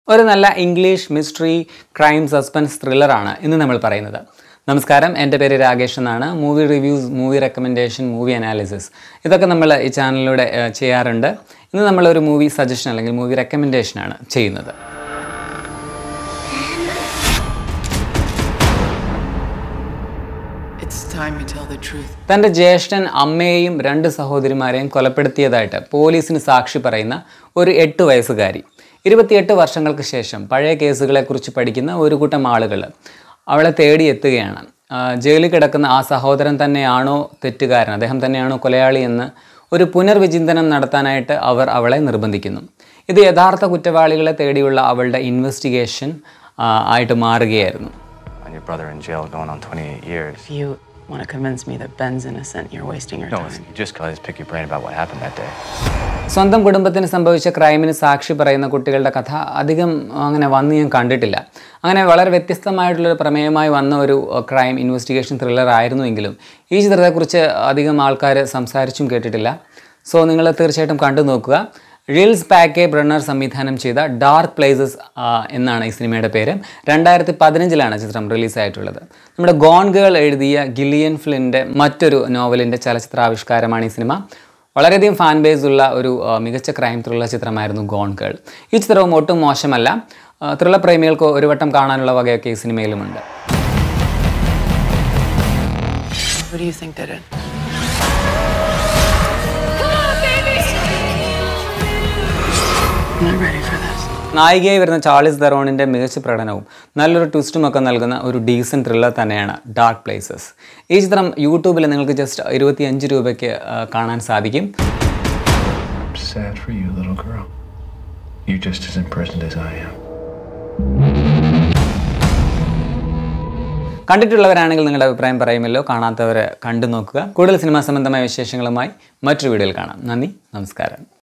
ഒരു നല്ല English mystery crime suspense ത്രില്ലറാണ് ഇന്ന് നമ്മൾ പറയുന്നത് നമസ്കാരം എൻ്റെ പേര് രാകേഷ് എന്നാണ് movie reviews movie recommendation movie analysis ഇതൊക്കെ നമ്മൾ ഈ ചാനലിലൂടെ ഏഹ്, ചെയ്യാറുണ്ട് ഇന്ന് നമ്മളൊരു മൂവി സജഷൻ അല്ലെങ്കിൽ മൂവി റെക്കമെൻഡേഷനാണ് ചെയ്യുന്നത് It's time you tell the truth. തൻ്റെ ജ്യേഷ്ഠൻ അമ്മയെയും രണ്ട് സഹോദരിമാരെയും കൊലപ്പെടുത്തിയതായിട്ട് പോലീസിന് സാക്ഷി പറയുന്ന ഒരു എട്ട് വയസ്സുകാരി ഇരുപത്തിയെട്ട് വർഷങ്ങൾക്ക് ശേഷം പഴയ കേസുകളെക്കുറിച്ച് പഠിക്കുന്ന ഒരു കൂട്ടം ആളുകൾ അവളെ തേടിയെത്തുകയാണ് ആ, ജയിലിൽ കിടക്കുന്ന ആ സഹോദരൻ തന്നെയാണോ തെറ്റുകാരൻ അദ്ദേഹം തന്നെയാണോ കൊലയാളി എന്ന് ഒരു പുനർവിചിന്തനം നടത്താനായിട്ട് അവർ അവളെ നിർബന്ധിക്കുന്നു ഇത് യഥാർത്ഥ കുറ്റവാളികളെ തേടിയുള്ള അവളുടെ ഇൻവെസ്റ്റിഗേഷൻ ആയിട്ട് മാറുകയായിരുന്നു on your brother in jail going on 28 years. If you want to convince me that Ben's innocent, you're wasting your No, time. listen, you just call us pick your brain about what happened that day. സ്വന്തം കുടുംബത്തിന് സംഭവിച്ച ക്രൈമിന് സാക്ഷി പറയുന്ന കുട്ടികളുടെ കഥ അധികം അങ്ങനെ വന്ന് ഞാൻ കണ്ടിട്ടില്ല അങ്ങനെ വളരെ വ്യത്യസ്തമായിട്ടുള്ളൊരു പ്രമേയമായി വന്ന ഒരു ക്രൈം ഇൻവെസ്റ്റിഗേഷൻ ത്രില്ലർ ആയിരുന്നുവെങ്കിലും ഈ ചിത്രത്തെക്കുറിച്ച് അധികം ആൾക്കാർ സംസാരിച്ചും കേട്ടിട്ടില്ല സോ നിങ്ങൾ തീർച്ചയായിട്ടും കണ്ടു നോക്കുക റീൽസ് പാക്കെ ബ്രണ്ണർ സംവിധാനം ചെയ്ത ഡാർക്ക് പ്ലേസസ് എന്നാണ് ഈ സിനിമയുടെ പേര് രണ്ടായിരത്തി പതിനഞ്ചിലാണ് ചിത്രം റിലീസായിട്ടുള്ളത് നമ്മുടെ ഗോൺ ഗേൾ എഴുതിയ ഗില്ലിയൻ ഫ്ലിൻ്റെ മറ്റൊരു നോവലിൻ്റെ ചലച്ചിത്രാവിഷ്കാരമാണ് ഈ സിനിമ വളരെയധികം ഫാൻ ബേസ് ഉള്ള ഒരു ആ, മികച്ച ക്രൈം ത്രില്ലർ ചിത്രമായിരുന്നു ഗോൺ ഗേൾ ഈ ചിത്രവും ഒട്ടും മോശമല്ല ആ, ത്രില്ലർ പ്രേമികൾക്ക് ഒരു വട്ടം കാണാനുള്ള വകയൊക്കെ ഈ സിനിമയിലുമുണ്ട് Who do you think did it? I'm not ready for this. നായികയായി വരുന്ന ചാർലിസ് ദറോണിൻ്റെ മികച്ച പ്രകടനവും നല്ലൊരു ട്വിസ്റ്റും ഒക്കെ നൽകുന്ന ഒരു ഡീസൻറ്റ് ത്രില്ലർ തന്നെയാണ് ഡാർക്ക് പ്ലേസസ് ഈ ചിത്രം യൂട്യൂബിൽ നിങ്ങൾക്ക് ജസ്റ്റ് ഇരുപത്തിയഞ്ച് രൂപയ്ക്ക് ആ, കാണാൻ സാധിക്കും Sad for you, little girl. You're just as imprisoned as I am. കണ്ടിട്ടുള്ളവരാണെങ്കിൽ നിങ്ങളുടെ അഭിപ്രായം പറയുമല്ലോ കാണാത്തവരെ കണ്ടു നോക്കുക കൂടുതൽ സിനിമാ സംബന്ധമായ വിശേഷങ്ങളുമായി മറ്റൊരു വീഡിയോയിൽ കാണാം നന്ദി നമസ്കാരം